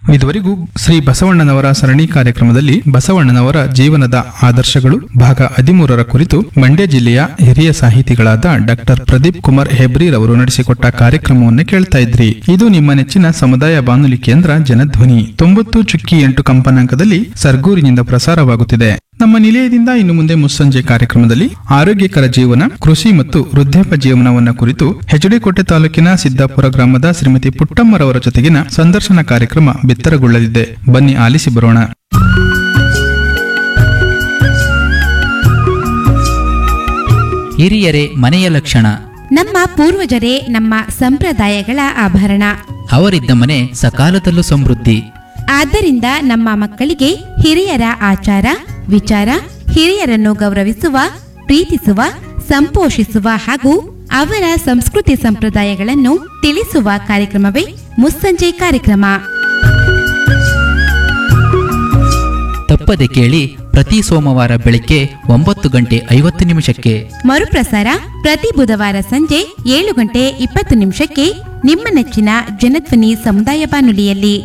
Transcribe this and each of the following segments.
ಇದುವರೆಗೂ ಶ್ರೀ ಬಸವಣ್ಣನವರ ಸರಣಿ ಕಾರ್ಯಕ್ರಮದಲ್ಲಿ ಬಸವಣ್ಣನವರ ಜೀವನದ ಆದರ್ಶಗಳು ಭಾಗ ಹದಿಮೂರರ ಕುರಿತು ಮಂಡ್ಯ ಜಿಲ್ಲೆಯ ಹಿರಿಯ ಸಾಹಿತಿಗಳಾದ ಡಾಕ್ಟರ್ ಪ್ರದೀಪ್ ಕುಮಾರ್ ಹೆಬ್ರಿರವರು ನಡೆಸಿಕೊಟ್ಟ ಕಾರ್ಯಕ್ರಮವನ್ನು ಕೇಳ್ತಾ ಇದ್ರಿ ಇದು ನಿಮ್ಮ ನೆಚ್ಚಿನ ಸಮುದಾಯ ಬಾನುಲಿ ಕೇಂದ್ರ ಜನಧ್ವನಿ ತೊಂಬತ್ತು ಚುಕ್ಕಿ ಎಂಟು ಕಂಪನಾಂಕದಲ್ಲಿ ಸರ್ಗೂರಿನಿಂದ ಪ್ರಸಾರವಾಗುತ್ತಿದೆ ನಮ್ಮ ನಿಲಯದಿಂದ ಇನ್ನು ಮುಂದೆ ಮುಸ್ಸಂಜೆ ಕಾರ್ಯಕ್ರಮದಲ್ಲಿ ಆರೋಗ್ಯಕರ ಜೀವನ ಕೃಷಿ ಮತ್ತು ವೃದ್ಧಾಪ್ಯ ಜೀವನವನ್ನ ಕುರಿತು ಹೆಚಡಿಕೋಟೆ ತಾಲೂಕಿನ ಸಿದ್ದಾಪುರ ಗ್ರಾಮದ ಶ್ರೀಮತಿ ಪುಟ್ಟಮ್ಮರವರ ಜೊತೆಗಿನ ಸಂದರ್ಶನ ಕಾರ್ಯಕ್ರಮ ಬಿತ್ತರಗೊಳ್ಳಲಿದೆ ಬನ್ನಿ ಆಲಿಸಿ ಬರೋಣ ಹಿರಿಯರೇ ಮನೆಯ ಲಕ್ಷಣ ನಮ್ಮ ಪೂರ್ವಜರೇ ನಮ್ಮ ಸಂಪ್ರದಾಯಗಳ ಆಭರಣ ಅವರಿದ್ದ ಮನೆ ಸಕಾಲದಲ್ಲೂ ಸಮೃದ್ಧಿ ಆದ್ದರಿಂದ ನಮ್ಮ ಮಕ್ಕಳಿಗೆ ಹಿರಿಯರ ಆಚಾರ ವಿಚಾರ ಹಿರಿಯರನ್ನು ಗೌರವಿಸುವ ಪ್ರೀತಿಸುವ ಸಂಪೋಷಿಸುವ ಹಾಗೂ ಅವರ ಸಂಸ್ಕೃತಿ ಸಂಪ್ರದಾಯಗಳನ್ನು ತಿಳಿಸುವ ಕಾರ್ಯಕ್ರಮವೇ ಮುಸ್ಸಂಜೆ ಕಾರ್ಯಕ್ರಮ ತಪ್ಪದೆ ಕೇಳಿ ಪ್ರತಿ ಸೋಮವಾರ ಬೆಳಿಗ್ಗೆ ಒಂಬತ್ತು ಗಂಟೆ ಐವತ್ತು ನಿಮಿಷಕ್ಕೆ ಮರುಪ್ರಸಾರ ಪ್ರತಿ ಬುಧವಾರ ಸಂಜೆ ಏಳು ಗಂಟೆ ಇಪ್ಪತ್ತು ನಿಮಿಷಕ್ಕೆ ನಿಮ್ಮ ನೆಚ್ಚಿನ ಜನಧ್ವನಿ ಸಮುದಾಯ ಬಾನುಲಿಯಲ್ಲಿ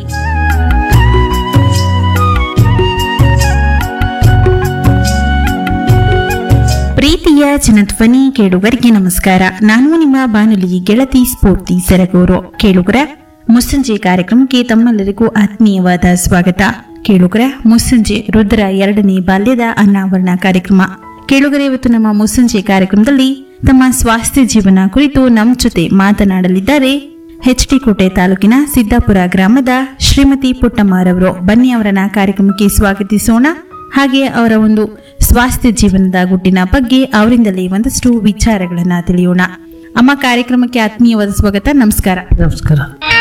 ಪ್ರೀತಿಯ ಜನಧ್ವನಿ ಕೇಳುಗರಿಗೆ ನಮಸ್ಕಾರ ನಾನು ನಿಮ್ಮ ಬಾನುಲಿ ಗೆಳತಿ ಸ್ಫೂರ್ತಿ ಸರಗೂರು ಕೇಳುಗರ ಮುಸ್ಸಂಜೆ ಕಾರ್ಯಕ್ರಮಕ್ಕೆ ತಮ್ಮೆಲ್ಲರಿಗೂ ಆತ್ಮೀಯವಾದ ಸ್ವಾಗತ ಕೇಳುಗರ ಮುಸ್ಸಂಜೆ ರುದ್ರ ಎರಡನೇ ಬಾಲ್ಯದ ಅನಾವರಣ ಕಾರ್ಯಕ್ರಮ ಕೇಳುಗರೆ ಇವತ್ತು ನಮ್ಮ ಮುಸ್ಸಂಜೆ ಕಾರ್ಯಕ್ರಮದಲ್ಲಿ ತಮ್ಮ ಸ್ವಾಸ್ಥ್ಯ ಜೀವನ ಕುರಿತು ನಮ್ಮ ಜೊತೆ ಮಾತನಾಡಲಿದ್ದಾರೆ ಎಚ್ ಡಿ ಕೋಟೆ ತಾಲೂಕಿನ ಸಿದ್ದಾಪುರ ಗ್ರಾಮದ ಶ್ರೀಮತಿ ಪುಟ್ಟಮ್ಮರವರು ಬನ್ನಿ ಅವರನ್ನ ಕಾರ್ಯಕ್ರಮಕ್ಕೆ ಸ್ವಾಗತಿಸೋಣ ಹಾಗೆ ಅವರ ಒಂದು ಸ್ವಾಸ್ಥ್ಯ ಜೀವನದ ಗುಟ್ಟಿನ ಬಗ್ಗೆ ಅವರಿಂದಲೇ ಒಂದಷ್ಟು ವಿಚಾರಗಳನ್ನ ತಿಳಿಯೋಣ ಅಮ್ಮ ಕಾರ್ಯಕ್ರಮಕ್ಕೆ ಆತ್ಮೀಯವಾದ ಸ್ವಾಗತ ನಮಸ್ಕಾರ ನಮಸ್ಕಾರ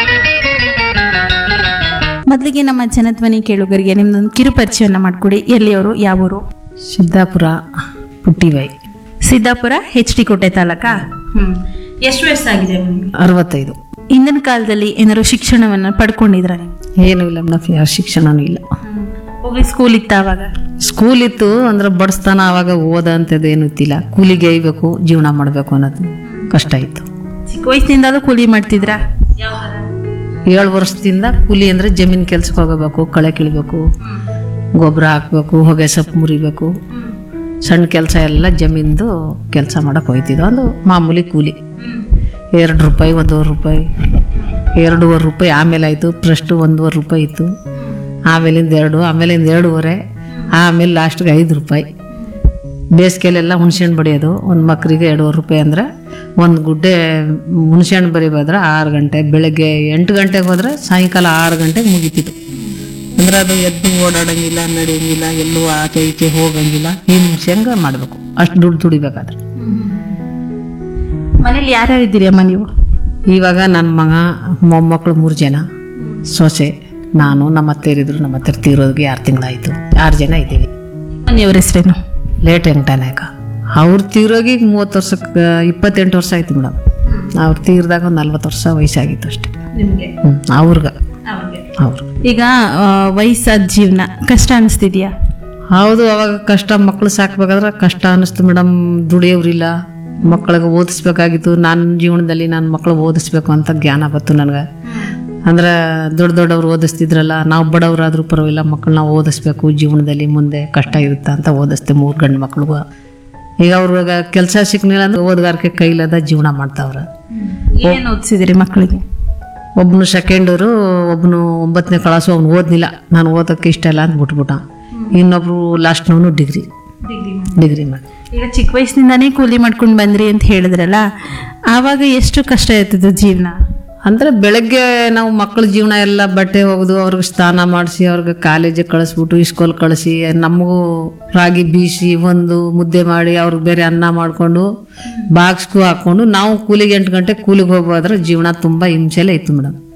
ಮೊದಲಿಗೆ ನಮ್ಮ ಜನಧ್ವನಿ ಕೇಳುಗರಿಗೆ ನಿಮ್ದೊಂದು ಕಿರು ಪರಿಚಯವನ್ನ ಮಾಡ್ಕೊಡಿ ಎಲ್ಲಿಯವರು ಯಾವೂರು ಸಿದ್ದಾಪುರ ಪುಟ್ಟಿಬೈ ಸಿದ್ದಾಪುರ ಎಚ್ ಡಿ ಕೋಟೆ ತಾಲೂಕಾ ಹ್ಮ್ ಎಷ್ಟು ವಯಸ್ಸಾಗಿದೆ ಅರವತ್ತೈದು ಹಿಂದಿನ ಕಾಲದಲ್ಲಿ ಏನಾದ್ರು ಶಿಕ್ಷಣವನ್ನ ಪಡ್ಕೊಂಡಿದ್ರ ನೀವು ಏನೂ ಇಲ್ಲ ಮೇಡಮ್ ಯಾವ ಶಿಕ್ಷಣನೂ ಇಲ್ಲ ಹೋಗಿ ಸ್ಕೂಲ್ ಇತ್ತ ಅವಾಗ ಸ್ಕೂಲ್ ಇತ್ತು ಅಂದ್ರೆ ಬಡಿಸ್ತಾನ ಆವಾಗ ಓದ ಅಂತದ್ದು ಏನು ಇತ್ತಿಲ್ಲ ಕೂಲಿಗೆ ಒಯ್ಬೇಕು ಜೀವನ ಮಾಡಬೇಕು ಅನ್ನೋದು ಕಷ್ಟ ಇತ್ತು ಚಿಕ್ಕ ವಯಸ್ಸಿನಿಂದ ಕೂಲಿ ಮಾಡ್ತಿದ್ರಾ ಏಳು ವರ್ಷದಿಂದ ಕೂಲಿ ಅಂದರೆ ಜಮೀನು ಕೆಲ್ಸಕ್ಕೆ ಹೋಗಬೇಕು ಕಳೆ ಕೀಳ್ಬೇಕು ಗೊಬ್ಬರ ಹಾಕ್ಬೇಕು ಹೊಗೆ ಸೊಪ್ಪು ಮುರಿಬೇಕು ಸಣ್ಣ ಕೆಲಸ ಎಲ್ಲ ಜಮೀನ್ದು ಕೆಲಸ ಮಾಡಕ್ಕೆ ಹೋಯ್ತಿದ್ವು ಅದು ಮಾಮೂಲಿ ಕೂಲಿ ಎರಡು ರೂಪಾಯಿ ಒಂದೂವರೆ ರೂಪಾಯಿ ಎರಡೂವರೆ ರೂಪಾಯಿ ಆಮೇಲೆ ಆಯಿತು ಫಸ್ಟು ಒಂದೂವರೆ ರೂಪಾಯಿ ಇತ್ತು ಆಮೇಲಿಂದ ಎರಡು ಆಮೇಲಿಂದ ಎರಡೂವರೆ ಆಮೇಲೆ ಲಾಸ್ಟ್ಗೆ ಐದು ರೂಪಾಯಿ ಬೇಸಿಗೆಲೆಲ್ಲ ಹುಣ್ಸೆಹಣ್ಣು ಬಡಿಯೋದು ಒಂದು ಮಕ್ಕಳಿಗೆ ಎರಡೂವರೆ ರೂಪಾಯಿ ಅಂದರೆ ಒಂದು ಗುಡ್ಡೆ ಹುಣ್ಸೆಹಣ್ಣು ಬರಿಬೋದ್ರೆ ಆರು ಗಂಟೆ ಬೆಳಗ್ಗೆ ಎಂಟು ಗಂಟೆಗೆ ಹೋದ್ರೆ ಸಾಯಂಕಾಲ ಆರು ಗಂಟೆಗೆ ಮುಗಿತಿತ್ತು ಅಂದ್ರೆ ಅದು ಎದ್ದು ಓಡಾಡಂಗಿಲ್ಲ ನಡೆಯಂಗಿಲ್ಲ ಎಲ್ಲೂ ಆಚೆ ಈಚೆ ಹೋಗಂಗಿಲ್ಲ ಹಿಂಸೆಂಗ ಮಾಡಬೇಕು ಅಷ್ಟು ದುಡ್ಡು ದುಡಿಬೇಕಾದ್ರೆ ಮನೇಲಿ ಯಾರ್ಯಾರು ಇದ್ದೀರಿ ಅಮ್ಮ ನೀವು ಇವಾಗ ನನ್ನ ಮಗ ಮೊಮ್ಮಕ್ಕಳು ಮೂರು ಜನ ಸೊಸೆ ನಾನು ನಮ್ಮ ಅತ್ತೆಯರಿದ್ರು ನಮ್ಮ ಅತ್ತೆ ತೀರೋದ್ಗೆ ಆರು ತಿಂಗಳಾಯಿತು ಆರು ಜನ ಇದ್ದೀವಿ ಮನೆಯವ್ರ ಹೆಸರೇನು ಲೇಟ್ ವೆಂಕಟನಾಯಕ ಅವ್ರು ತೀರೋಗಿ ಮೂವತ್ತು ವರ್ಷಕ್ಕೆ ಇಪ್ಪತ್ತೆಂಟು ವರ್ಷ ಆಯ್ತು ಮೇಡಮ್ ಅವ್ರು ತೀರ್ದಾಗ ಒಂದು ನಲ್ವತ್ತು ವರ್ಷ ವಯಸ್ಸಾಗಿತ್ತು ಅಷ್ಟೇ ಹ್ಞೂ ಅವ್ರಿಗೆ ಅವ್ರು ಈಗ ಆ, ವಯಸ್ಸಾದ ಜೀವನ ಕಷ್ಟ ಅನಿಸ್ತಿದ್ಯಾ ಹೌದು ಅವಾಗ ಕಷ್ಟ ಮಕ್ಕಳು ಸಾಕ್ಬೇಕಾದ್ರೆ ಕಷ್ಟ ಅನ್ನಿಸ್ತು ಮೇಡಮ್ ದುಡಿಯೋರಿಲ್ಲ ಮಕ್ಕಳಿಗೆ ಓದಿಸ್ಬೇಕಾಗಿತ್ತು ನನ್ನ ಜೀವನದಲ್ಲಿ ನನ್ನ ಮಕ್ಕಳು ಓದಿಸ್ಬೇಕು ಅಂತ ಜ್ಞಾನ ಬಂತು ನನಗೆ ಅಂದ್ರೆ ದೊಡ್ಡ ದೊಡ್ಡವ್ರು ಓದಿಸ್ತಿದ್ರಲ್ಲ ನಾವು ಬಡವರಾದ್ರೂ ಪರವಾಗಿಲ್ಲ ಮಕ್ಕಳನ್ನ ಓದಿಸ್ಬೇಕು ಜೀವನದಲ್ಲಿ ಮುಂದೆ ಕಷ್ಟ ಇರುತ್ತೆ ಅಂತ ಓದಿಸ್ತೆ ಮೂರು ಗಂಡು ಮಕ್ಳಿಗೂ ಈಗ ಅವ್ರಿಗೆ ಕೆಲಸ ಸಿಕ್ಕಲಿಲ್ಲ ಅಂದ್ರೆ ಓದ್ಗಾರಿಕೆ ಕೈಲದ ಜೀವನ ಮಾಡ್ತಾವ್ರೆ ಏನು ಓದಿಸಿದಿರಿ ಮಕ್ಕಳಿಗೆ ಒಬ್ಬನು ಸೆಕೆಂಡರು ಒಬ್ಬನು ಒಂಬತ್ತನೇ ಕ್ಲಾಸು ಅವ್ನು ಓದ್ನಿಲ್ಲ ನಾನು ಓದೋಕ್ಕೆ ಇಷ್ಟ ಇಲ್ಲ ಅಂತ ಬಿಟ್ಬಿಟ್ಟ ಇನ್ನೊಬ್ರು ಲಾಸ್ಟ್ನವನು ಡಿಗ್ರಿ ಡಿಗ್ರಿ ಮಾಡಿ ಈಗ ಚಿಕ್ಕ ವಯಸ್ಸಿನಿಂದಾನೇ ಕೂಲಿ ಮಾಡ್ಕೊಂಡು ಬಂದ್ರಿ ಅಂತ ಹೇಳಿದ್ರಲ್ಲ ಆವಾಗ ಎಷ್ಟು ಕಷ್ಟ ಇರ್ತಿದ್ದು ಜೀವನ ಅಂದರೆ ಬೆಳಗ್ಗೆ ನಾವು ಮಕ್ಕಳ ಜೀವನ ಎಲ್ಲ ಬಟ್ಟೆ ಒಗೆದು ಅವ್ರಿಗೆ ಸ್ನಾನ ಮಾಡಿಸಿ ಅವ್ರಿಗೆ ಕಾಲೇಜಿಗೆ ಕಳಿಸ್ಬಿಟ್ಟು ಇಸ್ಕೂಲ್ ಕಳಿಸಿ ನಮಗೂ ರಾಗಿ ಬೀಸಿ ಒಂದು ಮುದ್ದೆ ಮಾಡಿ ಅವ್ರಿಗೆ ಬೇರೆ ಅನ್ನ ಮಾಡಿಕೊಂಡು ಬಾಕ್ಸ್ಗೂ ಹಾಕ್ಕೊಂಡು ನಾವು ಕೂಲಿಗೆ ಎಂಟು ಗಂಟೆ ಕೂಲಿಗೆ ಹೋಗೋದ್ರೆ ಜೀವನ ತುಂಬ ಹಿಂಸೆಲೇ ಇತ್ತು ಮೇಡಮ್